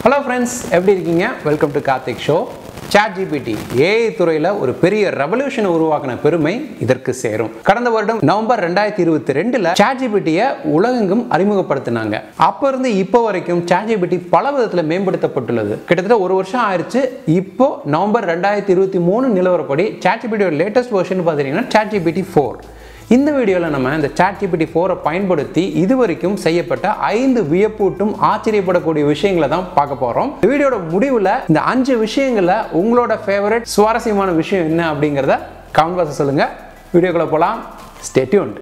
hello friends எப்படி இருக்கீங்க welcome to Karthik show ChatGPT AI துறையில் ஒரு பெரிய ரெவல்யூஷனை உருவாக்கின பெருமை இதற்கு சேரும் கடந்த வருடம் நவம்பர் ரெண்டாயிரத்தி இருபத்தி ரெண்டில் சாட் ஜிபிடியை உலகெங்கும் அறிமுகப்படுத்தினாங்க அப்போ இருந்து இப்போ வரைக்கும் சாட் ஜிபிடி பல விதத்தில் மேம்படுத்தப்பட்டுள்ளது கிட்டத்தட்ட ஒரு வருஷம் ஆயிடுச்சு இப்போ நவம்பர் ரெண்டாயிரத்தி இருபத்தி மூணு நிலவரப்படி சாட் ஜிபிடியோட லேட்டஸ்ட் வெர்ஷன் பார்த்தீங்கன்னா சாட் ஜிபிடி ஃபோர் இந்த வீடியோவில் நம்ம இந்த சாட் ஜிபிடி ஃபோரை பயன்படுத்தி இதுவரைக்கும் செய்யப்பட்ட ஐந்து வியப்பூட்டும் ஆச்சரியப்படக்கூடிய விஷயங்களை தான் பார்க்க போகிறோம் வீடியோட முடிவில் இந்த அஞ்சு விஷயங்களில் உங்களோட ஃபேவரட் சுவாரஸ்யமான விஷயம் என்ன அப்படிங்கிறத கமெண்ட் பாக்ஸ் சொல்லுங்கள் வீடியோக்குள்ளே போகலாம் stay tuned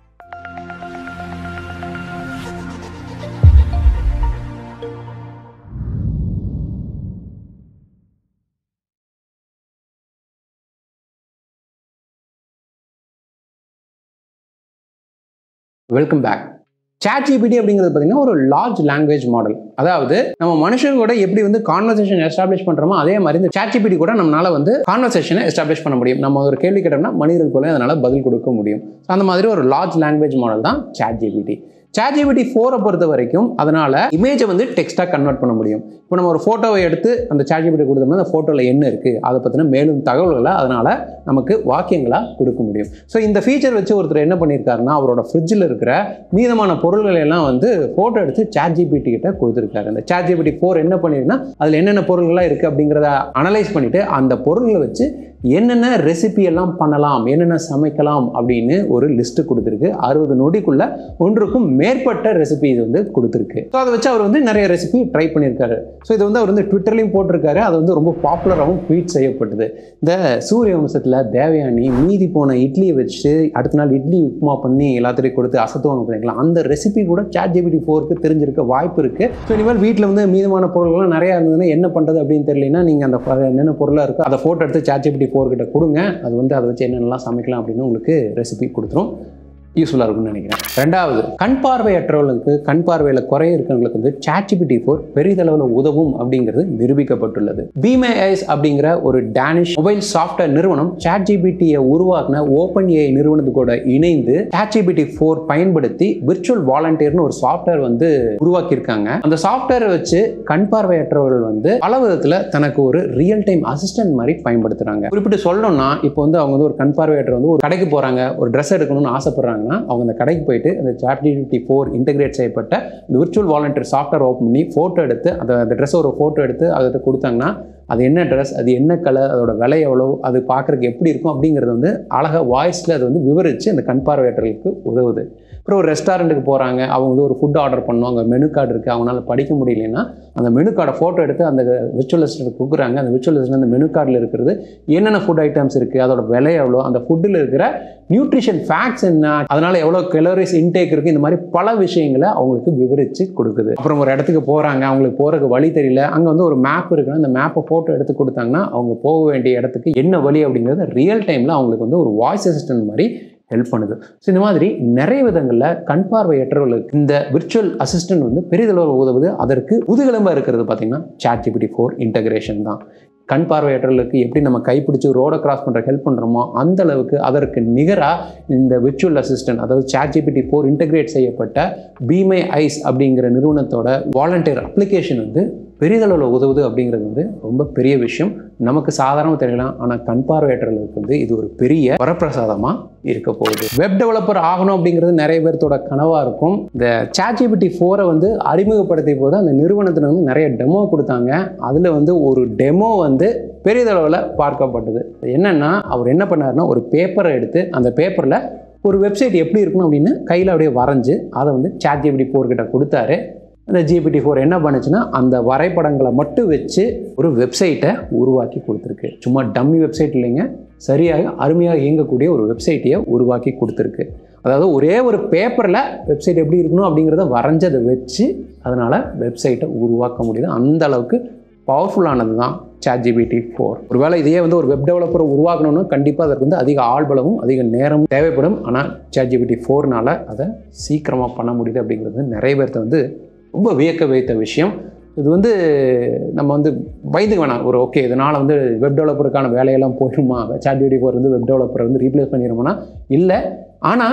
welcome back ChatGPT அப்படிங்கிறது பார்த்தீங்கன்னா ஒரு லார்ஜ் லாங்குவேஜ் மாடல் அதாவது நம்ம மனுஷங்க கூட எப்படி வந்து கான்வர்சேஷன் எஸ்டாப்ளிஷ் பண்ணுறோமோ அதே மாதிரி இந்த சாட் ஜிபிடி கூட நம்மளால வந்து கான்வர்சேஷனை எஸ்டாப்ளிஷ் பண்ண முடியும் நம்ம ஒரு கேள்வி கேட்டோம்னா மனிதர்கள் போல அதனால பதில் கொடுக்க முடியும் So, அந்த மாதிரி ஒரு லார்ஜ் லாங்குவேஜ் மாடல் தான் சாட் ஜிபிடி சாட் ஜிபிடி ஃபோரை பொறுத்த வரைக்கும் அதனால இமேஜை வந்து டெக்ஸ்ட்டாக கன்வெர்ட் பண்ண முடியும் இப்போ நம்ம ஒரு ஃபோட்டோவை எடுத்து அந்த சாட் ஜிபிடி கொடுத்தோம்னா அந்த ஃபோட்டோவில் என்ன இருக்குது அதை பற்றின மேலும் தகவல்களை அதனால் நமக்கு வாக்கியங்களாக கொடுக்க முடியும் ஸோ இந்த ஃபீச்சர் வச்சு ஒருத்தர் என்ன பண்ணியிருக்காருன்னா அவரோட ஃப்ரிட்ஜில் இருக்கிற மீதமான பொருள்களை எல்லாம் வந்து ஃபோட்டோ எடுத்து சாட் ஜிபிடி கிட்ட கொடுத்துருக்காரு அந்த சாட் ஜிபிடி ஃபோர் என்ன பண்ணிருக்குன்னா அதில் என்னென்ன பொருள்கள்லாம் இருக்குது அப்படிங்கிறத அனலைஸ் பண்ணிவிட்டு அந்த பொருள்களை வச்சு என்னென்ன ரெசிபி எல்லாம் பண்ணலாம் என்னென்ன சமைக்கலாம் அப்படின்னு ஒரு லிஸ்ட் கொடுத்துருக்கு அறுபது நொடிக்குள்ள ஒன்றுக்கும் மேற்பட்ட ரெசிபி இது வந்து கொடுத்துருக்கு ஸோ அதை வச்சு அவர் வந்து நிறைய ரெசிபி ட்ரை பண்ணியிருக்காரு ஸோ இது வந்து அவர் வந்து ட்விட்டர்லையும் போட்டிருக்காரு அது வந்து ரொம்ப பாப்புலராகவும் ட்வீட் செய்யப்பட்டது இந்த சூரிய வம்சத்தில் தேவயானி மீதி போன இட்லியை வச்சு அடுத்த நாள் இட்லி உப்புமா பண்ணி எல்லாத்துலேயும் கொடுத்து அசத்துவாங்க பார்த்தீங்களா அந்த ரெசிபி கூட சாட் ஜிபிடி ஃபோருக்கு தெரிஞ்சிருக்க வாய்ப்பு இருக்குது ஸோ இனிமேல் வீட்டில் வந்து மீதமான பொருள்கள்லாம் நிறையா இருந்ததுன்னா என்ன பண்ணுறது அப்படின்னு தெரியலனா நீங்கள் அந்த ப- என்னென்ன பொருளாக இருக்கோ அதை ஃபோட்டோ எடுத்து சாட் ஜிபிடி ஃபோர் கிட்ட கொடுங்க அது வந்து அதை வச்சு என்னென்னலாம் சமைக்கலாம் அப்படின்னு உங்களுக்கு ரெசிபி கொடுத்துரும் யூஸ்ஃபுல்லாக இருக்கும்னு நினைக்கிறேன் ரெண்டாவது கண் பார்வையற்றவர்களுக்கு கண் பார்வையில் குறை இருக்கிறவங்களுக்கு வந்து சாட்ஜிபிடி ஃபோர் பெரிதளவில் உதவும் அப்படிங்கிறது நிரூபிக்கப்பட்டுள்ளது பிமே ஐஸ் அப்படிங்கிற ஒரு டேனிஷ் மொபைல் சாஃப்ட்வேர் நிறுவனம் சாட்ஜிபிடியை உருவாக்கின ஓப்பன் ஏஐ நிறுவனத்துக்கூட இணைந்து சாட்ஜிபிடி ஃபோர் பயன்படுத்தி விர்ச்சுவல் வாலண்டியர்னு ஒரு சாஃப்ட்வேர் வந்து உருவாக்கியிருக்காங்க அந்த சாஃப்ட்வேரை வச்சு கண் பார்வையற்றவர்கள் வந்து பல விதத்தில் தனக்கு ஒரு ரியல் டைம் அசிஸ்டன்ட் மாதிரி பயன்படுத்துறாங்க குறிப்பிட்டு சொல்லணும்னா இப்போ வந்து அவங்க வந்து ஒரு கண் பார்வையற்ற வந்து ஒரு கடைக்கு போறாங்க ஒரு ட்ரெஸ் எடுக்கணும்னு ஆசைப்படுறாங்கன்னா அவங்க அந்த கடைக்கு போயிட்டு அந்த சாட் ஜிபிடி ஃபோர் இன்டெகிரேட் செய்யப்பட்ட இந்த விர்ச்சுவல் வாலண்டியர் சாஃப்ட்வேர் ஓப்பன் பண்ணி ஃபோட்டோ எடுத்து அந்த அந்த ட்ரெஸ் ஒரு ஃபோட்டோ எடுத்து அதை கொடுத்தாங்கன்னா அது என்ன ட்ரெஸ் அது என்ன கலர் அதோட விலை எவ்வளோ அது பார்க்குறதுக்கு எப்படி இருக்கும் அப்படிங்கிறது வந்து அழகாக வாய்ஸில் அது வந்து விவரித்து அந்த கண் பார்வையற்றர்களுக்கு உதவுது அப்புறம் ஒரு ரெஸ்டாரண்ட்டுக்கு போகிறாங்க அவங்க வந்து ஒரு ஃபுட் ஆர்டர் பண்ணோம் அங்கே மெனு கார்டு இருக்குது அவங்களால படிக்க முடியலன்னா அந்த மெனு கார்டை ஃபோட்டோ எடுத்து அந்த விர்ச்சுவல் அசிஸ்டன்ட் கொடுக்குறாங்க அந்த விர்ச்சுவல் அசிஸ்டன்ட் அந்த மெனு கார்டில் இருக்கிறது என்னென்ன ஃபுட் ஐட்டம்ஸ் இருக்குது அதோட விலை எவ்வளோ அந்த ஃபுட்டில் இருக்கிற நியூட்ரிஷன் ஃபேக்ட்ஸ் என்ன அதனால எவ்வளோ கலோரிஸ் இன்டேக் இருக்குது இந்த மாதிரி பல விஷயங்களை அவங்களுக்கு விவரித்து கொடுக்குது அப்புறம் ஒரு இடத்துக்கு போகிறாங்க அவங்களுக்கு போகிறதுக்கு வழி தெரியல அங்கே வந்து ஒரு மேப் இருக்குன்னா அந்த மேப்பை ஃபோட்டோ எடுத்து கொடுத்தாங்கன்னா அவங்க போக வேண்டிய இடத்துக்கு என்ன வழி அப்படிங்கிறது ரியல் டைமில் அவங்களுக்கு வந்து ஒரு வாய்ஸ் அசிஸ்டன்ட் மாதிரி ஹெல்ப் பண்ணுது ஸோ இந்த மாதிரி நிறைய விதங்களில் கண் பார்வையற்றவர்களுக்கு இந்த விர்ச்சுவல் அசிஸ்டன்ட் வந்து பெரிதளவு உதவுது அதற்கு முதுகெலும்பாக இருக்கிறது பார்த்தீங்கன்னா சாட் ஜிபிடி ஃபோர் இன்டகிரேஷன் தான் கண் பார்வையற்றவர்களுக்கு எப்படி நம்ம கைப்பிடிச்சு ரோடை கிராஸ் பண்ணுற ஹெல்ப் பண்ணுறோமோ அந்த அளவுக்கு அதற்கு நிகராக இந்த விர்ச்சுவல் அசிஸ்டன்ட் அதாவது சாட் ஜிபிடி ஃபோர் இன்டகிரேட் செய்யப்பட்ட பீமை ஐஸ் அப்படிங்கிற நிறுவனத்தோட வாலண்டியர் அப்ளிகேஷன் வந்து பெரிதளவில் உதவுது அப்படிங்கிறது வந்து ரொம்ப பெரிய விஷயம் நமக்கு சாதாரணமாக தெரியலாம் ஆனால் கண் பார்வையற்றவர்களுக்கு வந்து இது ஒரு பெரிய வரப்பிரசாதமாக இருக்க போகுது வெப் டெவலப்பர் ஆகணும் அப்படிங்கிறது நிறைய பேர்த்தோட கனவாக இருக்கும் இந்த சாட்ஜிபிடி ஃபோரை வந்து அறிமுகப்படுத்திய போது அந்த நிறுவனத்தில் வந்து நிறைய டெமோ கொடுத்தாங்க அதில் வந்து ஒரு டெமோ வந்து பெரிதளவில் பார்க்கப்பட்டது என்னன்னா அவர் என்ன பண்ணாருன்னா ஒரு பேப்பரை எடுத்து அந்த பேப்பரில் ஒரு வெப்சைட் எப்படி இருக்கணும் அப்படின்னு கையில் அப்படியே வரைஞ்சு அதை வந்து சாட் ஜிபிடி ஃபோர் கிட்ட கொடுத்தாரு அந்த ஜிபிடி ஃபோர் என்ன பண்ணுச்சுன்னா அந்த வரைபடங்களை மட்டும் வச்சு ஒரு வெப்சைட்டை உருவாக்கி கொடுத்துருக்கு சும்மா டம்மி வெப்சைட் இல்லைங்க சரியாக அருமையாக இயங்கக்கூடிய ஒரு வெப்சைட்டையை உருவாக்கி கொடுத்துருக்கு அதாவது ஒரே ஒரு பேப்பரில் வெப்சைட் எப்படி இருக்கணும் அப்படிங்கிறத வரைஞ்சதை வச்சு அதனால் வெப்சைட்டை உருவாக்க முடியுது அந்த அளவுக்கு பவர்ஃபுல்லானது தான் சாட் ஜிபிடி ஃபோர் ஒருவேளை இதையே வந்து ஒரு வெப் டெவலப்பரை உருவாக்கணும்னா கண்டிப்பாக அதற்கு வந்து அதிக ஆள்பலமும் அதிக நேரமும் தேவைப்படும் ஆனால் சாட் ஜிபிடி ஃபோர்னால அதை சீக்கிரமாக பண்ண முடியுது அப்படிங்கிறது வந்து நிறைய பேர்த்த வந்து ரொம்ப வியக்க வைத்த விஷயம் இது வந்து நம்ம வந்து பயந்துக்க வேணாம் ஒரு ஓகே இதனால் வந்து வெப் டெவலப்பருக்கான வேலையெல்லாம் போயிடுமா சாட் ஜிபிடி ஃபோர் வந்து வெப் டெவலப்பரை வந்து ரீப்ளேஸ் பண்ணிடுமானா இல்லை ஆனால்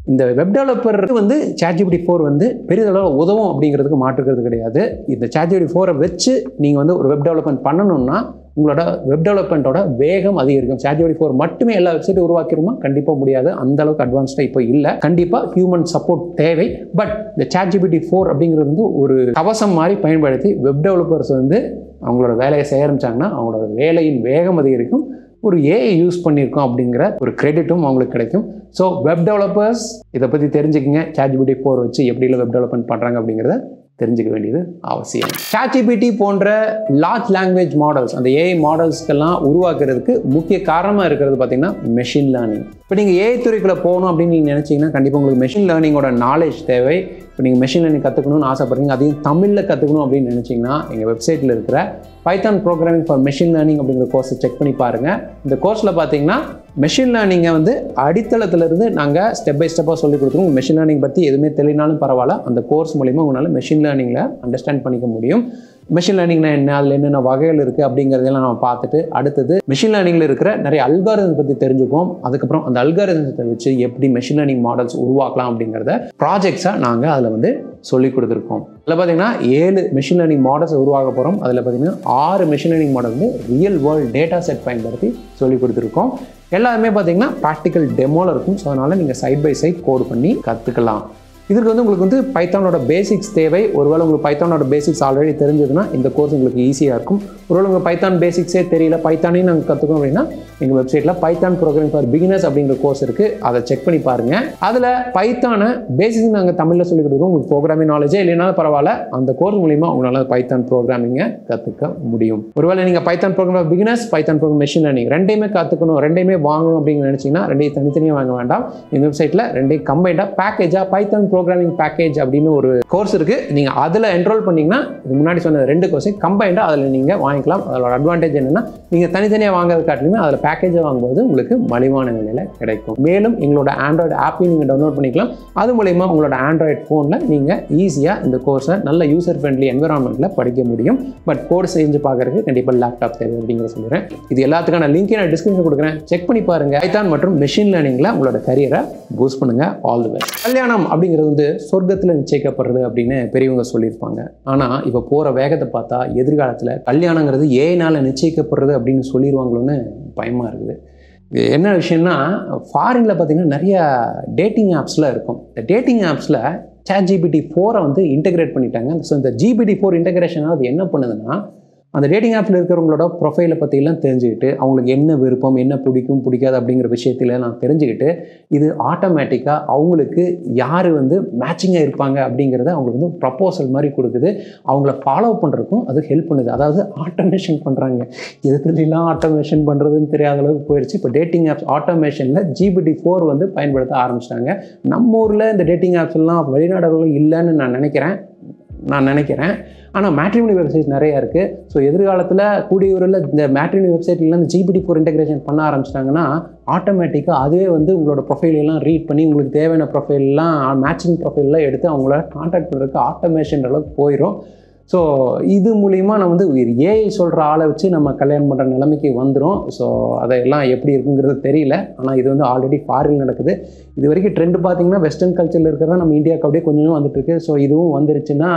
இந்த வெப் டெவலப்பர் வந்து ChatGPT ஃபோர் வந்து பெரிதளவு உதவும் அப்படிங்கிறதுக்கு மாற்றுக்கிறது கிடையாது இந்த ChatGPT ஃபோரை வச்சு நீங்கள் வந்து ஒரு வெப் டெவலப்மெண்ட் பண்ணணும்னா உங்களோட வெப் டெவலப்மெண்ட்டோட வேகம் அதிகரிக்கும் ChatGPT ஃபோர் மட்டுமே எல்லா வெப்சைட்டும் உருவாக்கிருமா கண்டிப்பாக முடியாது அந்த அளவுக்கு அட்வான்ஸ்டாக இப்போ இல்லை கண்டிப்பாக ஹியூமன் சப்போர்ட் தேவை பட் இந்த ChatGPT ஃபோர் அப்படிங்கிறது வந்து ஒரு கவசம் மாதிரி பயன்படுத்தி வெப் டெவலப்பர்ஸ் வந்து அவங்களோட வேலையை செய்ய ஆரம்பிச்சாங்கன்னா அவங்களோட வேலையின் வேகம் அதிகரிக்கும் ஒரு ஏஐ யூஸ் பண்ணியிருக்கோம் அப்படிங்கிற ஒரு கிரெடிட்டும் அவங்களுக்கு கிடைக்கும் ஸோ வெப் டெவலப்பர்ஸ் இதை பற்றி தெரிஞ்சுக்கங்க ChatGPT ஃபோர் வச்சு எப்படிலாம் வெப் டெவலப்மெண்ட் பண்ணுறாங்க அப்படிங்கிறத தெரிஞ்சுக்க வேண்டியது அவசியம் ChatGPT போன்ற லார்ஜ் லாங்குவேஜ் மாடல்ஸ் அந்த ஏஐ மாடல்ஸ்க்கெல்லாம் உருவாக்குறதுக்கு முக்கிய காரணமாக இருக்கிறது பார்த்தீங்கன்னா மெஷின் லேர்னிங் இப்போ நீங்கள் ஏஐ துறைக்குள்ள போகணும் அப்படின்னு நீங்கள் நினச்சிங்கன்னா கண்டிப்பாக உங்களுக்கு மெஷின் லேர்னிங்கோட நாலேஜ் தேவை இப்போ நீங்கள் மெஷின் லேர்னிங் கற்றுக்கணும்னு ஆசைப்படுறீங்க அதையும் தமிழில் கற்றுக்கணும் அப்படின்னு நினச்சிங்கன்னா எங்கள் வெப்சைட்டில் இருக்கிற Python programming for machine learning அப்படிங்கிற கோர்ஸை செக் பண்ணி பாருங்கள் இந்த கோர்ஸில் பார்த்தீங்கன்னா மெஷின் லேர்னிங்கை வந்து அடித்தளத்திலிருந்து நாங்கள் ஸ்டெப் பை ஸ்டெப்பாக சொல்லி கொடுத்துருவோம் மெஷின் லேர்னிங் பற்றி எதுவுமே தெரியலனாலும் பரவாயில்ல அந்த கோர்ஸ் மூலிமா உங்களால் மெஷின் லேர்னிங்கில் அண்டர்ஸ்டாண்ட் பண்ணிக்க முடியும் மெஷின் லேர்னிங்னா என்ன அதில் என்னென்ன வகைகள் இருக்குது அப்படிங்கிறதெல்லாம் நம்ம பார்த்துட்டு அடுத்தது மெஷின் லேர்னிங்கில் இருக்கிற நிறைய அல்காரிதம் பற்றி தெரிஞ்சுக்குவோம் அதுக்கப்புறம் அந்த அல்காரிதத்தை வச்சு எப்படி மெஷின் லேர்னிங் மாடல்ஸ் உருவாக்கலாம் அப்படிங்கிறத ப்ராஜெக்ட்ஸாக நாங்கள் அதில் வந்து சொல்லி கொடுத்துருக்கோம் அதில் பார்த்தீங்கன்னா ஏழு மெஷின் லேர்னிங் மாடல்ஸ் உருவாக்க போகிறோம் அதில் பார்த்தீங்கன்னா ஆறு மெஷின் லேர்னிங் மாடல் வந்து ரியல் வேர்ல்டு டேட்டா செட் பயன்படுத்தி சொல்லி கொடுத்துருக்கோம் எல்லாருமே பார்த்தீங்கன்னா ப்ராக்டிக்கல் டெமோவில் இருக்கும் ஸோ அதனால் நீங்கள் சைட் பை சைட் கோட் பண்ணி கற்றுக்கலாம் இதுக்கு வந்து உங்களுக்கு வந்து பைத்தானோட பேசிக்ஸ் தேவை ஒருவேளை உங்களுக்கு பைத்தானோட பேசிக்ஸ் ஆல்ரெடி தெரிஞ்சதுன்னா இந்த கோர்ஸ் உங்களுக்கு ஈஸியாக இருக்கும் ஒருவேளை உங்களுக்கு பைத்தான் பேசிக்ஸே தெரியல பைத்தானையும் நாங்கள் கற்றுக்கணும் அப்படின்னா எங்கள் வெப்சைட்டில் பைத்தான் ப்ரோக்ராம் ஃபார் பிகினர்ஸ் அப்படிங்கிற கோர்ஸ் இருக்குது அதை செக் பண்ணி பாருங்கள் அதில் பைத்தான பேசிக்ஸ் நாங்கள் தமிழில் சொல்லிக் கொடுக்குறோம் உங்களுக்கு ப்ரோக்ராமிங் நாலேஜே இல்லைனாலும் பரவாயில்ல அந்த கோர்ஸ் மூலிமா உங்களால் பைத்தான் ப்ரோக்ராமிங்கை கற்றுக்க முடியும் ஒருவேளை நீங்கள் Python program for beginners Python program machine learning ரெண்டையுமே கற்றுக்கணும் ரெண்டையுமே வாங்கணும் அப்படின்னு நினச்சிங்கன்னா ரெண்டையும் தனித்தனியாக வாங்க வேண்டாம் எங்கள் வெப்சைட்டில் ரெண்டையும் கம்பைண்டாக பேக்கேஜாக பைத்தான் ப்ரோக்ராமிங் பேக்கேஜ் அப்படின்னு ஒரு கோர்ஸ் இருக்குது நீங்கள் அதில் என்ரோல் பண்ணீங்கன்னா இது முன்னாடி சொன்ன ரெண்டு கோர்ஸையும் கம்பைண்டாக அதில் நீங்கள் வாங்கிக்கலாம் அதோட அட்வான்டேஜ் என்னென்னா நீங்கள் தனித்தனியாக வாங்குறது காட்டிலுமே அதில் பேக்கேஜை வாங்கும்போது உங்களுக்கு மலிவான விலையில் கிடைக்கும் மேலும் எங்களோட ஆண்ட்ராய்டு ஆப்பையும் நீங்கள் டவுன்லோட் பண்ணிக்கலாம் அது மூலயமா உங்களோட ஆண்ட்ராய்டு ஃபோனில் நீங்கள் ஈஸியாக இந்த கோர்ஸை நல்ல யூசர் ஃப்ரெண்ட்லி என்விரான்மெண்ட்டில் படிக்க முடியும் பட் கோர்ஸ் செஞ்சு பார்க்கறதுக்கு கண்டிப்பாக லேப்டாப் தேவை அப்படிங்கிற சொல்லிடுறேன் இது எல்லாத்துக்கான லிங்க்கை நான் டிஸ்கிரிப்ஷன் கொடுக்குறேன் செக் பண்ணி பாருங்கள் பைத்தான் மற்றும் மெஷின் லேர்னிங்கில் உங்களோட கரியரை பூஸ்ட் பண்ணுங்கள் ஆல் தி பெஸ்ட் கல்யாணம் அப்படிங்கிறது வந்து சொர்க்கத்தில் நிச்சயிக்கப்படுறது அப்படின்னு பெரியவங்க சொல்லியிருப்பாங்க ஆனால் இப்போ போகிற வேகத்தை பார்த்தா எதிர்காலத்தில் கல்யாணங்கிறது ஏனால் நிச்சயிக்கப்படுறது அப்படின்னு சொல்லிடுவாங்களோன்னு பயமாக இருக்குது இது என்ன விஷயம்னா ஃபாரினில் பார்த்தீங்கன்னா நிறைய டேட்டிங் ஆப்ஸ்லாம் இருக்கும் இந்த டேட்டிங் ஆப்ஸில் சேட் ஜிபிடி ஃபோரை வந்து இன்டகிரேட் பண்ணிட்டாங்க ஸோ இந்த ஜிபிடி ஃபோர் இன்டகிரேஷன் அது என்ன பண்ணுதுன்னா அந்த டேட்டிங் ஆப்பில் இருக்கிறவங்களோட ப்ரொஃபைலை பற்றிலாம் தெரிஞ்சுக்கிட்டு அவங்களுக்கு என்ன விருப்பம் என்ன பிடிக்கும் பிடிக்காது அப்படிங்கிற விஷயத்துல நான் தெரிஞ்சுக்கிட்டு இது ஆட்டோமேட்டிக்காக அவங்களுக்கு யார் வந்து மேட்சிங்காக இருப்பாங்க அப்படிங்கிறத அவங்களுக்கு வந்து ப்ரப்போசல் மாதிரி கொடுக்குது அவங்கள ஃபாலோ பண்ணுறதுக்கும் அது ஹெல்ப் பண்ணுது அதாவது ஆட்டோமேஷன் பண்ணுறாங்க எதுக்குலாம் ஆட்டோமேஷன் பண்ணுறதுன்னு தெரியாத அளவுக்கு போயிடுச்சு இப்போ டேட்டிங் ஆப்ஸ் ஆட்டோமேஷனில் ஜிபிடி ஃபோர் வந்து பயன்படுத்த ஆரம்பிச்சிட்டாங்க நம்ம ஊரில் இந்த டேட்டிங் ஆப்ஸ் எல்லாம் வெளிநாடுகளும் இல்லைன்னு நான் நினைக்கிறேன் நான் நினைக்கிறேன் ஆனால் மேட்ரிமனி வெப்சைட் நிறைய இருக்குது ஸோ எதிர்காலத்தில் கூடிய விரைவில் இந்த மேட்ரிமனி வெப்சைட்லாம் இந்த ஜிபிடி ஃபோர் இன்டகிரேஷன் பண்ண ஆரம்பிச்சிட்டாங்கன்னா ஆட்டோமேட்டிக்காக அதுவே வந்து உங்களோட ப்ரொஃபைல் எல்லாம் ரீட் பண்ணி உங்களுக்கு தேவையான ப்ரொஃபைல்லாம் மேட்சிங் ப்ரொஃபைல்லாம் எடுத்து அவங்கள கான்டாக்ட் பண்ணுறதுக்கு ஆட்டோமேஷன் அளவுக்கு போயிடும் ஸோ இது மூலிமா நம்ம வந்து ஏஐ சொல்கிற ஆளை வச்சு நம்ம கல்யாணம் பண்ணுற நிலைமைக்கு வந்துடும் ஸோ அதையெல்லாம் எப்படி இருக்குங்கிறது தெரியல ஆனால் இது வந்து ஆல்ரெடி ஃபாரின் நடக்குது இது வரைக்கும் ட்ரெண்ட் பார்த்தீங்கன்னா வெஸ்டர்ன் கல்ச்சரில் இருக்கிறதா நம்ம இந்தியாவுக்கு அப்படியே கொஞ்சம் கொஞ்சம் வந்துட்டு இருக்கு ஸோ இதுவும் வந்துருச்சுன்னா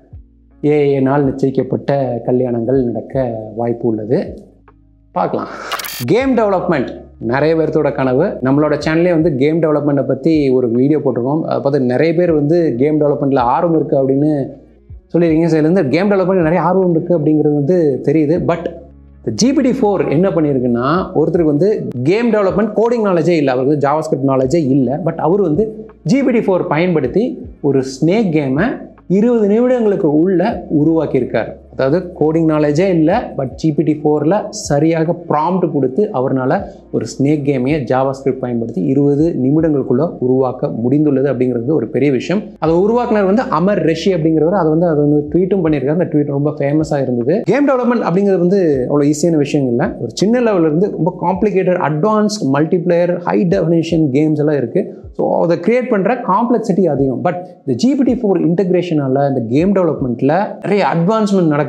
ஏஐனால் நிச்சயிக்கப்பட்ட கல்யாணங்கள் நடக்க வாய்ப்பு உள்ளது பார்க்கலாம் கேம் டெவலப்மெண்ட் நிறைய பேர்த்தோட கனவு நம்மளோட சேனல்லே வந்து கேம் டெவலப்மெண்ட்டை பற்றி ஒரு வீடியோ போட்டிருக்கோம் அதை பார்த்து நிறைய பேர் வந்து கேம் டெவலப்மெண்ட்டில் ஆர்வம் இருக்குது அப்படின்னு சொல்லியிருக்கீங்க இதுலேருந்து கேம் டெவலப்மெண்ட் நிறைய ஆர்வம் இருக்குது அப்படிங்கிறது வந்து தெரியுது பட் இந்த ஜிபிடி ஃபோர் என்ன பண்ணியிருக்குன்னா ஒருத்தருக்கு வந்து கேம் டெவலப்மெண்ட் கோடிங் நாலேஜே இல்லை அவருக்கு ஜாவாஸ்கிரிப்ட் நாலேஜே இல்லை பட் அவர் வந்து ஜிபிடி ஃபோர் பயன்படுத்தி ஒரு ஸ்னேக் கேமை இருபது நிமிடங்களுக்கு உள்ள உருவாக்கியிருக்கார் அதாவது கோடிங் நாலேஜே இல்லை பட் ஜிபிடி ஃபோரில் சரியாக ப்ராம்ப்ட் கொடுத்து அவரால் ஒரு ஸ்னேக் கேமையை ஜாவா ஸ்கிரிப்ட் பயன்படுத்தி இருபது நிமிடங்களுக்குள்ள உருவாக்க முடிந்துள்ளது அப்படிங்கிறது ஒரு பெரிய விஷயம் அதை உருவாக்குனர் வந்து அமர் ரெஷி அப்படிங்கிறவர் அதை வந்து அதை வந்து ட்வீட்டும் பண்ணியிருக்காரு அந்த ட்வீட் ரொம்ப ஃபேமஸாக இருந்தது கேம் டெவலப்மெண்ட் அப்படிங்கிறது வந்து அவ்வளோ ஈஸியான விஷயம் இல்லை ஒரு சின்ன லெவலில் இருந்து ரொம்ப complicated advanced multiplayer high definition games எல்லாம் இருக்குது ஸோ அதை கிரியேட் பண்ணுற காம்ப்ளெக்சிட்டி அதிகம் பட் இந்த ஜிபிடி ஃபோர் இன்டகிரேஷனால் இந்த கேம் டெவலப்மெண்ட்டில் நிறைய அட்வான்ஸ்மெண்ட் நடக்குது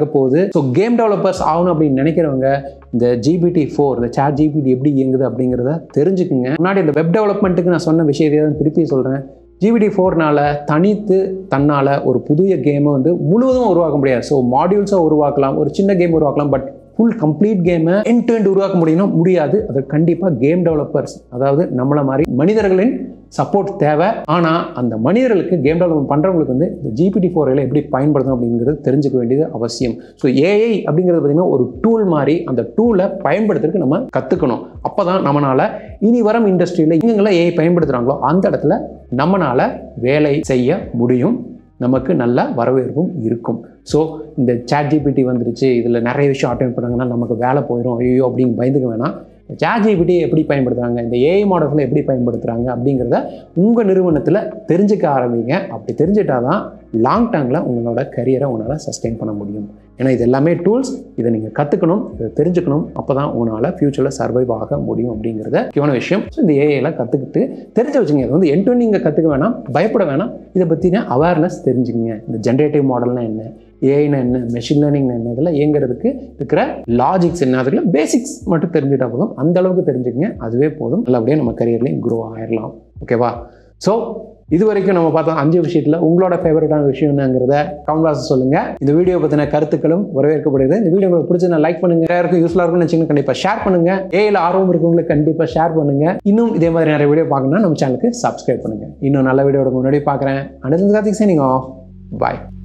இருக்க போகுது ஸோ கேம் டெவலப்பர்ஸ் ஆகணும் அப்படின்னு நினைக்கிறவங்க இந்த ஜிபிடி ஃபோர் இந்த சேட் ஜிபிடி எப்படி இயங்குது அப்படிங்கிறத தெரிஞ்சுக்குங்க முன்னாடி இந்த வெப் டெவலப்மெண்ட்டுக்கு நான் சொன்ன விஷயத்தை தான் திருப்பி சொல்கிறேன் ஜிபிடி ஃபோர்னால தனித்து தன்னால் ஒரு புதிய கேமை வந்து முழுவதும் உருவாக்க முடியாது ஸோ மாடியூல்ஸை உருவாக்கலாம் ஒரு சின்ன கேம் உருவாக்கலாம் பட் ஃபுல் கம்ப்ளீட் கேமை என் டு உருவாக்க முடியும்னா முடியாது அது கண்டிப்பாக கேம் டெவலப்பர்ஸ் அதாவது நம்மளை மாதிரி மனிதர்களின் சப்போர்ட் தேவை ஆனால் அந்த மனிதர்களுக்கு கேம் டெவலப்மெண்ட் பண்ணுறவங்களுக்கு வந்து இந்த ஜிபிடி ஃபோரில் எப்படி பயன்படுத்தணும் அப்படிங்கிறது தெரிஞ்சுக்க வேண்டியது அவசியம் ஸோ ஏஐ அப்படிங்கிறது பார்த்திங்கன்னா ஒரு டூல் மாதிரி அந்த டூலை பயன்படுத்துறதுக்கு நம்ம கற்றுக்கணும் அப்போ தான் நம்மளால் இனி வரும் இண்டஸ்ட்ரியில் எங்கெங்கெல்லாம் ஏஐ பயன்படுத்துகிறாங்களோ அந்த இடத்துல நம்மளால் வேலை செய்ய முடியும் நமக்கு நல்ல வரவேற்பும் இருக்கும் ஸோ இந்த சேட் ஜிபிடி வந்துருச்சு இதில் நிறைய விஷயம் அட்டன் பண்ணாங்கன்னா நமக்கு வேலை போயிடும் ஐயோ அப்படின்னு பயந்துக்க வேணாம் சேட் ஜிபிடி எப்படி பயன்படுத்துகிறாங்க இந்த ஏஐ மாடல்ஸில் எப்படி பயன்படுத்துகிறாங்க அப்படிங்கிறத உங்கள் நிறுவனத்தில் தெரிஞ்சுக்க ஆரம்பிங்க அப்படி தெரிஞ்சிட்டா தான் லாங் டேர்மில் உங்களோட கரியரை உங்களால் சஸ்டெயின் பண்ண முடியும் ஏன்னா இது எல்லாமே டூல்ஸ் இதை நீங்கள் கற்றுக்கணும் இதை தெரிஞ்சுக்கணும் அப்போ தான் உங்களால் ஃப்யூச்சரில் சர்வைவ் ஆக முடியும் அப்படிங்கிறத முக்கியமான விஷயம் ஸோ இந்த ஏஐலாம் கற்றுக்கிட்டு தெரிஞ்சு வச்சுங்க இது வந்து என் நீங்கள் கற்றுக்க வேணாம் பயப்பட வேணாம் இதை பற்றின அவேர்னஸ் தெரிஞ்சுக்கங்க இந்த ஜென்ரேட்டிவ் மாடல்னா என்ன ஏஐனா என்ன மெஷின் லேர்னிங் என்ன இதெல்லாம் இயங்குறதுக்கு இருக்கிற லாஜிக்ஸ் என்ன அதுல பேசிக்ஸ் மட்டும் தெரிஞ்சுட்டா போதும் அந்த அளவுக்கு தெரிஞ்சுக்கங்க அதுவே போதும் நல்லபடியாக நம்ம கரியர்லையும் க்ரோ ஆயிடலாம் ஓகேவா ஸோ இது வரைக்கும் நம்ம பார்த்தோம் அஞ்சு விஷயத்தில் உங்களோட ஃபேவரட்டான விஷயம் என்னங்கிறத கமெண்ட் பாக்ஸ் சொல்லுங்க இந்த வீடியோ பற்றின கருத்துக்களும் வரவேற்கப்படுது இந்த வீடியோ உங்களுக்கு பிடிச்ச லைக் பண்ணுங்க யாருக்கும் யூஸ்ஃபுல்லாக இருக்கும்னு நினச்சிங்கன்னா கண்டிப்பாக ஷேர் பண்ணுங்க ஏல ஆர்வம் இருக்கவங்களுக்கு கண்டிப்பாக ஷேர் பண்ணுங்க இன்னும் இதே மாதிரி நிறைய வீடியோ பார்க்கணும்னா நம்ம சேனலுக்கு சப்ஸ்கிரைப் பண்ணுங்க இன்னும் நல்ல வீடியோட முன்னாடி பார்க்குறேன் அனந்த கார்த்திக் சைனிங் ஆஃப் பாய்